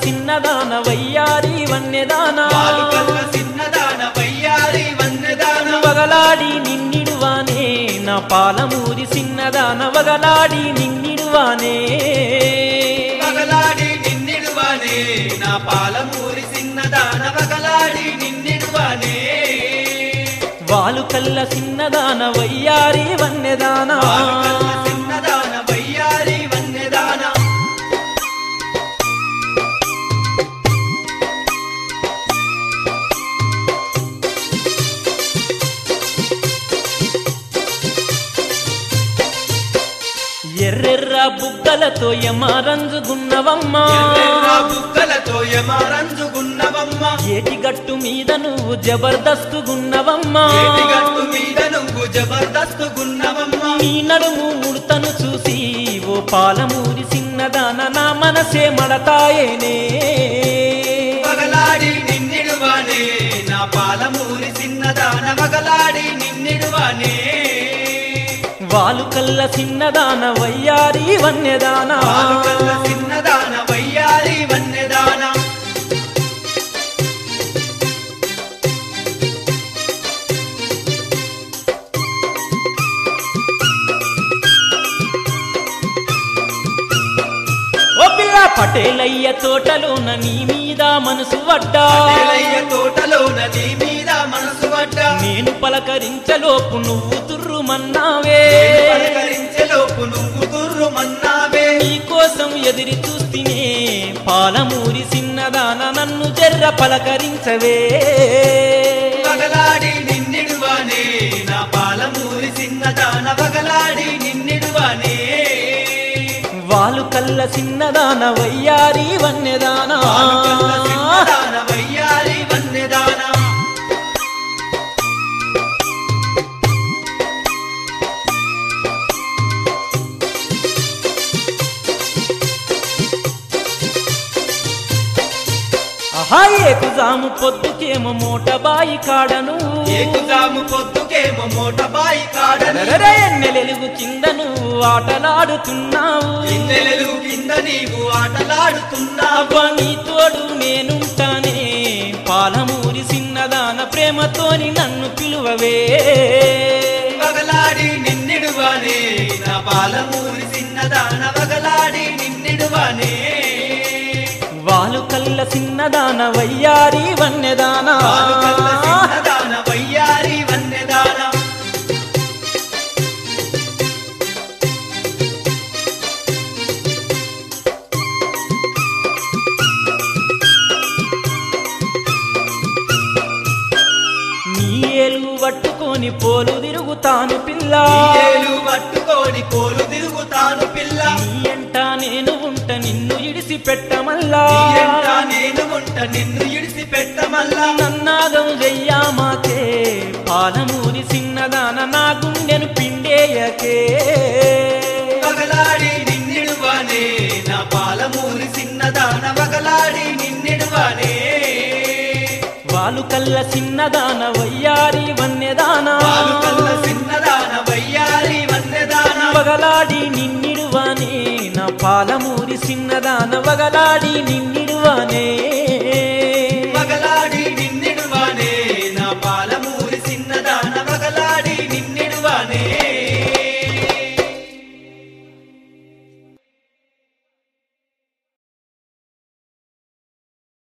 చిన్నదాన వయ్యారి వన్నెదానా పాలు కల్ల చిన్నదాన వయ్యారి వన్నెదాన వగలాడి నిన్నిడువానే నా పాలమూరి చిన్నదాన వగలాడి నిన్నిడువానే పగలాడి నిన్నిడువానే నా పాలమూరి చిన్నదాన పగలాడి నిన్నిడువానే వాలు కల్ల చిన్నదాన వయ్యారి వన్నెదానా పాలు కల్ల చిన్నదాన వయ్యారి వన్నెదాన ఎర్రెర్ర బుగ్గలతో యమారంజుగున్నవమ్మా ఎర్రెర్ర బుగ్గలతో యమరంజుగున్నవమ్మ ఏటి గట్టు మీద నువ్వు జబర్దస్తుగున్నవమ్మా ఏటిగట్టు మీద నువ్వు జబర్దస్తుగున్నవమ్మ నీ నడుము ముడతను చూసి ఓ పాలమూరి చిన్నదాన నా మనసే మడతాయేనే పగలాడి నిన్నిడువానే నా పాలమూరి చిన్నదాన పగలాడి నిన్నిడువానే వాలు కల్ల చిన్నదాన వయ్యారి వన్నెదానా పాలు కల్ల చిన్నదాన వయ్యారి వన్నెదాన ఓ పిల్ల పటేలయ్య తోటలోన నీ మీద మనసు వడ్డా పటేలయ్య తోటలో నది మీద మనసు పడ్డ నేను పలకరించలోపు నువ్వు తుర్రుమన్నావే పలకరించెలోపు నువ్వు తుర్రుమన్నావే నీ కోసం ఎదిరి చూస్తేనే పాలమూరి చిన్నదాన నన్ను జర్ర పలకరించవే పగలాడి నిన్నిడువానే నా పాలమూరి చిన్నదాన పగలాడి నిన్నిడువానే వాలు కల్ల చిన్నదాన వయ్యారి వన్నెదానా పాలు కల్ల చిన్నదాన వయ్యారి వన్నెదాన ఆహా ఏకుజాము పొద్దుకేమో మూట బాయి కాడను ఏకుజాము పొద్దుకేమో మోట బాయి కాడని ఎర్రరే ఎన్నెలెలుగు కింద నువ్వు ఆటలాడుతున్నావు ఇన్నెలెలు కింద నీవు ఆటలాడుతున్నావు అబ్బా నీ తోడు నేనుంటానే పాలమూరి చిన్నదాన ప్రేమతోని నన్ను పిలువవే పగలాడి నిన్నిడువానే నా పాలమూరి చిన్నదాన పగలాడి నిన్నిడువానే వాలు కల్ల చిన్నదాన వయ్యారి వన్నెదానా పాలు కల్ల చిన్నదాన వయ్యారి వన్నెదాన నీ ఏలు పట్టుకొని పోలు తిరుగుతాను పిల్ల ఏలు పట్టుకొని కోలు తిరుగుతాను పిల్ల నీ ఎంట నేను ఉంట నిన్ను ఇడిసి పెట్టమల్లా నీ ఎంట నేను ఉంట నిన్ను ఇడిసి పెట్టమల్లా నన్నాగం చెయ్యామాకే పాలమూరి చిన్నదాన నా గుండెను పిండేయకే పగలాడి నిన్నిడువానే నా పాలమూరి చిన్నదాన పగలాడి నిన్నిడువానే వాలు కల్ల చిన్నదాన వయ్యారి వన్నెదానా పాలు కల్ల చిన్నదాన వయ్యారి వన్నెదాన వగలాడి నిన్నిడువానే నా పాలమూరి చిన్నదాన వగలాడి నిన్నిడువానే